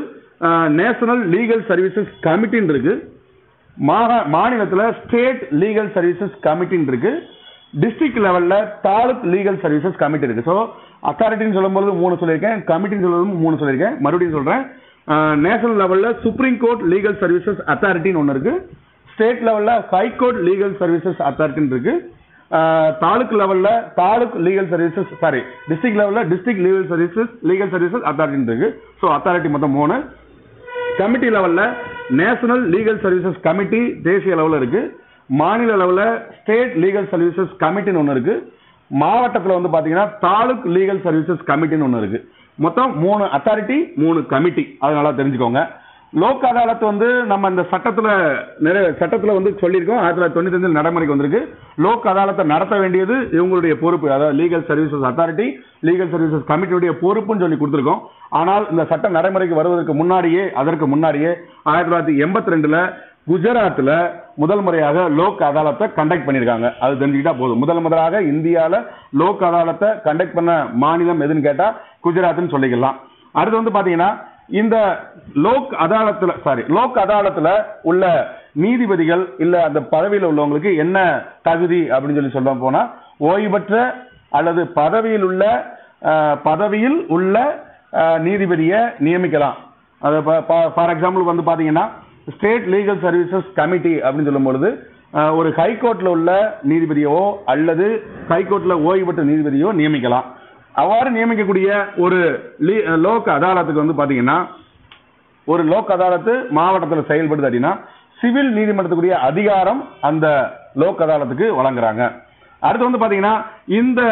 நேஷனல் லீகல் சர்வீசஸ் கமிட்டின்னு இருக்கு மாகா- மாநிலத்துல ஸ்டேட் லீகல் சர்வீசஸ் கமிட்டின்னு இருக்கு டிஸ்ட்ரிக்ட் லெவல்ல தாலுக் லீகல் சர்வீசஸ் கமிட்டி இருக்கு ஸோ அத்தாரிட்டின்னு சொல்லும்போது மூணு சொல்லியிருக்கேன் கமிட்டின்னு சொல்லும்போது மூணு சொல்லியிருக்கேன் மறுபடியும் சொல்றேன் நேஷனல் லெவல்ல சுப்ரீம் கோர்ட் லீகல் சர்வீசஸ் அத்தாரிட்டின்னு ஒன்று இருக்கு ஸ்டேட் லெவல்ல ஹை கோர்ட் லீகல் சர்வீசஸ் அத்தாரிட்டின்னு இருக்கு தாலுக் லெவல்ல taluk legal services sorry district லெவல்ல district legal services legal services அத்தாரிட்டின்னு இருக்கு ஸோ அத்தாரிட்டி மொத்தம் மூணு கமிட்டி லெவல்ல நேஷனல் லீகல் சர்வீசஸ் கமிட்டி தேசிய லெவல்ல இருக்கு மாநில லெவல்ல ஸ்டேட் லீகல் சர்வீசஸ் கமிட்டின்னு ஒன்று இருக்கு மாவட்டத்தில் வந்து பாத்தீங்கன்னா தாலுக் லீகல் சர்வீசஸ் கமிட்டின்னு ஒன்று இருக்கு மொத்தம் மூணு அத்தாரிட்டி மூணு கமிட்டி அது நல்லா தெரிஞ்சுக்கோங்க லோக் அதாலத் வந்து நம்ம இந்த சட்டத்துல நிறைய சட்டத்துல வந்து சொல்லியிருக்கோம் ஆயிரத்தி தொள்ளாயிரத்தி தொண்ணூத்தி அஞ்சில் நடைமுறைக்கு வந்திருக்கு லோக் அதாலத்தை நடத்த வேண்டியது இவங்களுடைய பொறுப்பு அதாவது legal services authority legal services கமிட்டியுடைய பொறுப்புன்னு சொல்லி கொடுத்துருக்கோம் ஆனால் இந்த சட்டம் நடைமுறைக்கு வருவதற்கு முன்னாடியே அதற்கு முன்னாடியே ஆயிரத்தி தொள்ளாயிரத்தி எண்பத்தி ரெண்டுல குஜராத்ல முதல் முறையாக லோக் அதாலத்தை கண்டக்ட் பண்ணிருக்காங்க அது தெரிஞ்சுக்கிட்டா போதும் முதல் முதலாக இந்தியால லோக் அதாலத்தை கண்டக்ட் பண்ண மாநிலம் எதுன்னு கேட்டா குஜராத்னு சொல்லிக்கலாம் அடுத்து வந்து பாத்தீங்கன்னா இந்த லோக் அதாலத்துல சாரி லோக் அதாலத்துல உள்ள நீதிபதிகள் இல்ல அந்த பதவியில் உள்ளவங்களுக்கு என்ன தகுதி அப்படின்னு சொல்லி சொல்ல போனா ஓய்வு பெற்ற அல்லது பதவியில் உள்ள அஹ், பதவியில் உள்ள அஹ், நீதிபதியை நியமிக்கலாம் அது ஃபார் எக்ஸாம்பிள் வந்து பாத்தீங்கன்னா ஸ்டேட் லீகல் சர்வீசஸ் கமிட்டி அப்படின்னு சொல்லும் பொழுது அஹ், ஒரு ஹைகோர்ட்ல உள்ள நீதிபதியோ அல்லது ஹைகோர்ட்ல ஓய்வு பெற்ற நீதிபதியோ நியமிக்கலாம் அவ்வாறு நியமிக்கக்கூடிய ஒரு லீ- லோக் அதாலத்துக்கு வந்து பாத்தீங்கன்னா ஒரு லோக் அதாலத்து மாவட்டத்தில் செயல்படுது அப்படின்னா சிவில் நீதிமன்றத்துக்குரிய அதிகாரம் அந்த லோக் அதாலத்துக்கு வழங்குறாங்க அடுத்து வந்து பாத்தீங்கன்னா இந்த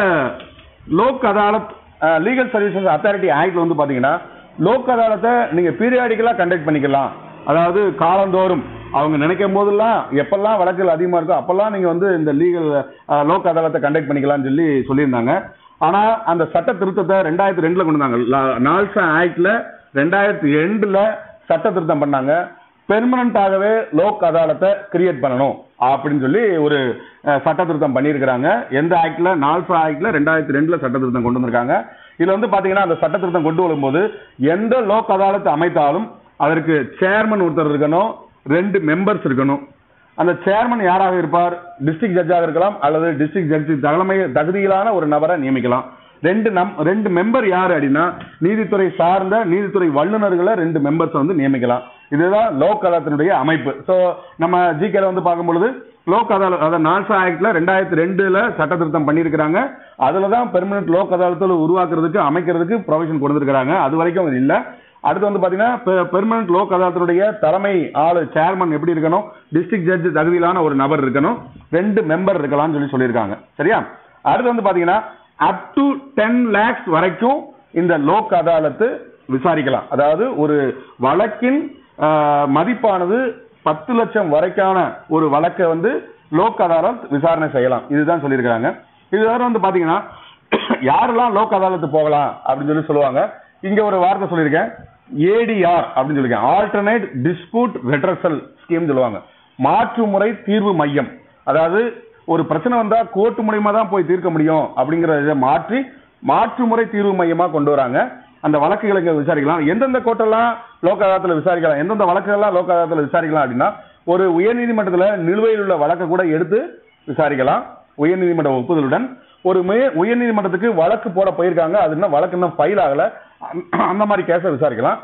Lok Adalat legal services authority ஆக்ட்ல வந்து பாத்தீங்கன்னா லோக் அதாலத்தை நீங்க பீரியாடிக்கலா கண்டக்ட் பண்ணிக்கலாம் அதாவது காலந்தோறும் அவங்க நினைக்கும் போதெல்லாம் எப்பெல்லாம் வழக்குகள் அதிகமா இருக்கோ அப்பெல்லாம் நீங்க வந்து இந்த லீகல் லோக் அதாலத்தை கண்டக்ட் பண்ணிக்கலாம்னு சொல்லி சொல்லியிருந்தாங்க ஆனா அந்த சட்ட திருத்தத்தை ரெண்டாயிரத்தி ரெண்டுல கொண்டு வந்தாங்க லா- நால்சா ஆக்ட்ல ரெண்டாயிரத்தி ரெண்டுல சட்ட திருத்தம் பண்ணாங்க பெர்மனண்டாகவே லோக் அதாலத்தை கிரியேட் பண்ணணும் அப்படின்னு சொல்லி ஒரு அஹ், சட்ட திருத்தம் பண்ணியிருக்கிறாங்க எந்த ஆக்ட்ல நால்சா ஆக்ட்ல ரெண்டாயிரத்தி ரெண்டுல சட்ட திருத்தம் கொண்டு வந்திருக்காங்க இதுல வந்து பாத்தீங்கன்னா அந்த சட்ட திருத்தம் கொண்டு வரும்போது எந்த லோக் அதாலத்தை அமைத்தாலும் அதற்கு சேர்மன் ஒருத்தர் இருக்கணும் ரெண்டு மெம்பர்ஸ் இருக்கணும் அந்த சேர்மன் யாராக இருப்பார் டிஸ்ட்ரிக்ட் ஜட்ஜாக இருக்கலாம் அல்லது டிஸ்ட்ரிக்ட் ஜட்ஜி தலைமை தகுதியிலான ஒரு நபரை நியமிக்கலாம் ரெண்டு நம் ரெண்டு மெம்பர் யாரு அப்படின்னா நீதித்துறை சார்ந்த நீதித்துறை வல்லுநர்களை ரெண்டு மெம்பர்ஸ் வந்து நியமிக்கலாம் இதுதான் லோக் அதாலத்தினுடைய அமைப்பு சோ நம்ம ஜிகேல வந்து பார்க்கும் பொழுது லோக் அதாலத் அதாவது நால்சா ஆக்ட்ல ரெண்டாயிரத்தி ரெண்டுல சட்ட திருத்தம் பண்ணியிருக்கிறாங்க அதுல தான் பெர்மனன்ட் லோக் அதாலத்தில் உருவாக்குறதுக்கு அமைக்கிறதுக்கு ப்ரொவிஷன் கொடுத்துருக்காங்க அது வரைக்கும் அது இல்ல அடுத்து வந்து பாத்தீங்கன்னா பெர்மனன்ட் லோக் அதாலத்தினுடைய தலைமை ஆளு சேர்மன் எப்படி இருக்கணும் டிஸ்ட்ரிக்ட் ஜட்ஜ் தகுதியிலான ஒரு நபர் இருக்கணும் ரெண்டு மெம்பர் இருக்கலாம்னு சொல்லி சொல்லியிருக்காங்க சரியா அடுத்து வந்து பாத்தீங்கன்னா அப் டு டென் லேக்ஸ் வரைக்கும் இந்த லோக் அதாலத்து விசாரிக்கலாம் அதாவது ஒரு வழக்கின் ஆஹ், மதிப்பானது பத்து லட்சம் வரைக்கான ஒரு வழக்கை வந்து லோக் அதாலத் விசாரணை செய்யலாம் இதுதான் சொல்லியிருக்காங்க இது வேற வந்து பாத்தீங்கன்னா யாரெல்லாம் லோக் அதாலத்து போகலாம் அப்படின்னு சொல்லி சொல்லுவாங்க இங்க ஒரு வார்த்தை சொல்லியிருக்கேன் ஏடிஆர் அப்படின்னு சொல்லியிருக்கேன் ஆல்டர்னேட் டிஸ்பியூட் ரெட்ரஸல் ஸ்கீம் சொல்லுவாங்க மாற்று முறை தீர்வு மையம் அதாவது ஒரு பிரச்சனை வந்தா கோர்ட் மூலியமா தான் போய் தீர்க்க முடியும் அப்படிங்கிற இதை மாற்றி மாற்று முறை தீர்வு மையமா கொண்டு வராங்க அந்த வழக்குகளை இங்க விசாரிக்கலாம் எந்தெந்த கோர்ட்டெல்லாம் லோக் அதாலத்துல விசாரிக்கலாம் எந்தெந்த வழக்குகள்லாம் லோக் அதாலத்துல விசாரிக்கலாம் அப்படின்னா ஒரு உயர்நீதிமன்றத்துல நிலுவையில் உள்ள வழக்கை கூட எடுத்து விசாரிக்கலாம் உயர்நீதிமன்ற ஒப்புதலுடன் ஒரு மே- உயர்நீதிமன்றத்துக்கு வழக்கு போட போயிருக்காங்க அது இன்னும் வழக்கு இன்னும் ஃபைல் ஆகல அந்த- அந்த மாதிரி கேஸை விசாரிக்கலாம்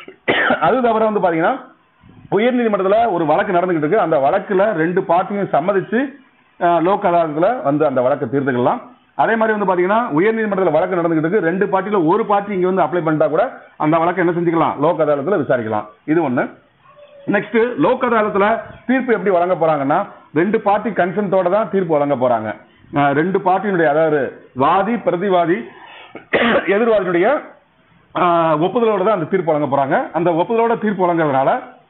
அது தவிர வந்து பாத்தீங்கன்னா உயர்நீதிமன்றத்துல ஒரு வழக்கு நடந்துகிட்டு இருக்கு அந்த வழக்குல ரெண்டு பார்ட்டியும் சம்மதிச்சு அஹ், லோக் அதாலத்துல வந்து அந்த வழக்கை தீர்த்துக்கலாம் அதே மாதிரி வந்து பாத்தீங்கன்னா உயர்நீதிமன்றத்துல வழக்கு நடந்துகிட்டு இருக்கு ரெண்டு பார்ட்டில ஒரு பார்ட்டி இங்க வந்து அப்ளை பண்ணிட்டா கூட அந்த வழக்கை என்ன செஞ்சுக்கலாம் லோக் அதாலத்துல விசாரிக்கலாம் இது ஒண்ணு நெக்ஸ்ட் லோக் அதாலத்துல தீர்ப்பு எப்படி வழங்க போறாங்கன்னா ரெண்டு பார்ட்டி கன்சென்ட்டோட தான் தீர்ப்பு வழங்க போறாங்க அஹ் ரெண்டு பார்ட்டியினுடைய அதாவது வாதி பிரதிவாதி எதிர்வாதியினுடைய அஹ், ஒப்புதலோட தான் அந்த தீர்ப்பு வழங்க போறாங்க அந்த ஒப்புதலோட தீர்ப்பு வழங்குறதுனால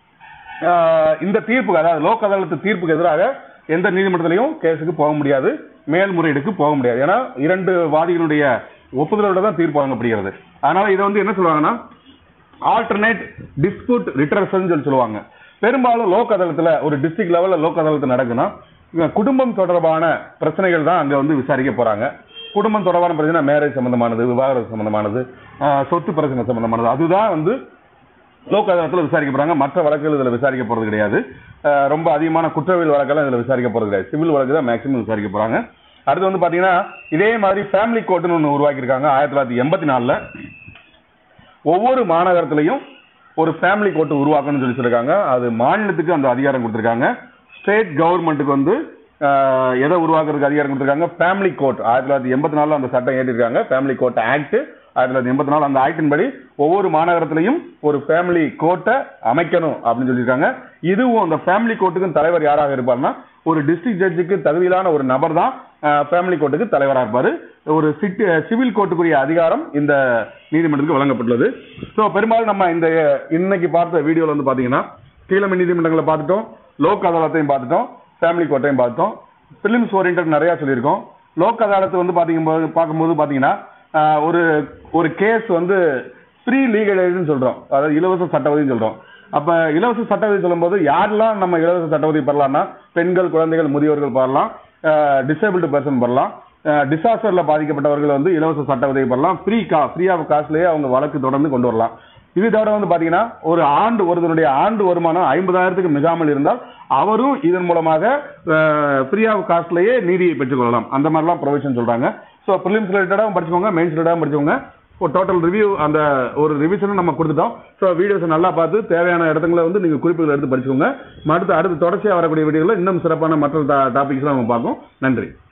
அஹ், இந்த தீர்ப்புக்கு அதாவது லோக் அதாலத்து தீர்ப்புக்கு எதிராக எந்த நீதிமன்றத்திலையும் கேஸுக்கு போக முடியாது மேல்முறையீடுக்கு போக முடியாது ஏன்னா இரண்டு வாதிகளுடைய ஒப்புதலோட தான் தீர்ப்பு வழங்கப்படுகிறது அதனால இதை வந்து என்ன சொல்லுவாங்கன்னா ஆல்டர்னேட் டிஸ்பியூட் ரிட்டர்சல் சொல்லி சொல்லுவாங்க பெரும்பாலும் லோக் அதாலத்துல ஒரு டிஸ்ட்ரிக்ட் லெவல்ல லோக் அதாலத்து நடக்குன்னா இங்க குடும்பம் தொடர்பான பிரச்சனைகள் தான் அங்க வந்து விசாரிக்க போறாங்க குடும்பம் தொடர்பான பிரச்சனை மேரேஜ் சம்பந்தமானது விவாகரத்து சம்பந்தமானது ஆஹ், சொத்து பிரச்சனை சம்பந்தமானது அதுதான் வந்து லோக் அதாலத்துல விசாரிக்க போறாங்க மற்ற வழக்குகள் இதுல விசாரிக்க போறது கிடையாது ஆஹ், ரொம்ப அதிகமான குற்றவியல் வழக்கெல்லாம் இதுல விசாரிக்க போறது கிடையாது சிவில் வழக்கு தான் மேக்சிமம் விசாரிக்க போறாங்க அடுத்து வந்து பாத்தீங்கன்னா இதே மாதிரி ஃபேமிலி கோர்ட்னு ஒன்று உருவாக்கியிருக்காங்க ஆயிரத்தி தொள்ளாயிரத்தி எண்பத்தி நாலுல ஒவ்வொரு மாநகரத்திலையும் ஒரு ஃபேமிலி கோர்ட் உருவாக்கணும்னு சொல்லி சொல்லிருக்காங்க அது மாநிலத்துக்கு அந்த அதிகாரம் கொடுத்திருக்காங்க ஸ்டேட் கவர்மெண்ட்டுக்கு வந்து ஆஹ், எதை உருவாக்குறதுக்கு அதிகாரம் கொடுத்திருக்காங்க ஃபேமிலி கோர்ட் ஆயிரத்தி தொள்ளாயிரத்தி எண்பத்தி நாலுல அந்த சட்டம் ஏற்றிருக்காங்க ஃபேமிலி கோர்ட் ஆக்ட் ஆயிரத்தி தொள்ளாயிரத்தி எண்பத்தி நாலு அந்த ஆக்டின் படி ஒவ்வொரு மாநகரத்திலையும் ஒரு ஃபேமிலி கோர்ட்டை அமைக்கணும் அப்படின்னு சொல்லியிருக்காங்க இதுவும் அந்த ஃபேமிலி கோர்ட்டுக்கும் தலைவர் யாராக இருப்பார்னா ஒரு டிஸ்ட்ரிக்ட் ஜட்ஜுக்கு தகுதியிலான ஒரு நபர் தான் ஃபேமிலி கோர்ட்டுக்கு தலைவராக இருப்பாரு ஒரு சிட் சிவில் கோர்ட்டுக்குரிய அதிகாரம் இந்த நீதிமன்றத்துக்கு வழங்கப்பட்டுள்ளது ஸோ பெரும்பாலும் நம்ம இந்த இன்னைக்கு பார்த்த வீடியோல வந்து பாத்தீங்கன்னா கீழமை நீதிமன்றங்களை பார்த்துட்டோம் லோக் அதாலத்தையும் பார்த்துட்டோம் ஃபேமிலி கோர்ட்டையும் பார்த்தோம் பிலிம்ஸ் ஓரியன்ட் நிறைய சொல்லியிருக்கோம் லோக் அதாலத் வந்து பாத்தீங்க பார்க்கும்போது பாத்தீங்கன்னா ஆஹ், ஒரு ஒரு கேஸ் வந்து ஃப்ரீ லீகல் எய்டுன்னு சொல்றோம் அதாவது இலவச சட்ட உதவின்னு சொல்றோம் அப்ப இலவச சட்ட உதவி சொல்லும்போது யாரெல்லாம் நம்ம இலவச சட்ட உதவி பெறலாம்னா பெண்கள் குழந்தைகள் முதியோர்கள் பெறலாம் டிசேபிள்டு பர்சன் பெறலாம் டிசாஸ்டர்ல பாதிக்கப்பட்டவர்கள் வந்து இலவச சட்ட உதவி பெறலாம் ஃப்ரீ கா ஃப்ரீ ஆஃப் காஸ்ட்லயே அவங்க வழக்கு தொடர்ந்து கொண்டு வரலாம் இது தவிர வந்து பாத்தீங்கன்னா ஒரு ஆண்டு ஒருவருடைய ஆண்டு வருமானம் ஐம்பதாயிரத்துக்கு மிகாமல் இருந்தால் அவரும் இதன் மூலமாக ஃப்ரீ ஆஃப் காஸ்ட்லயே நீதியை பெற்றுக்கொள்ளலாம் அந்த மாதிரிலாம் ப்ரொவிஷன் சொல்றாங்க ஸோ ப்ரிலிம்ஸ் ரிலேட்டடாகவும் படிச்சுக்கோங்க மெயின்ஸ் ரிலேட்டடாகவும் படிச்சுக்கோங்க ஒரு டோட்டல் ரிவ்யூ அந்த ஒரு ரிவிஷனும் நம்ம கொடுத்துட்டோம் ஸோ வீடியோஸை நல்லா பார்த்து தேவையான இடத்துல வந்து நீங்கள் குறிப்புகள் எடுத்து படிச்சுக்கோங்க அடுத்து அடுத்து தொடர்ச்சியாக வரக்கூடிய வீடியோவில் இன்னும் சிறப்பான மற்ற டாபிக்ஸ்லாம் நம்ம பார்ப்போம் நன்றி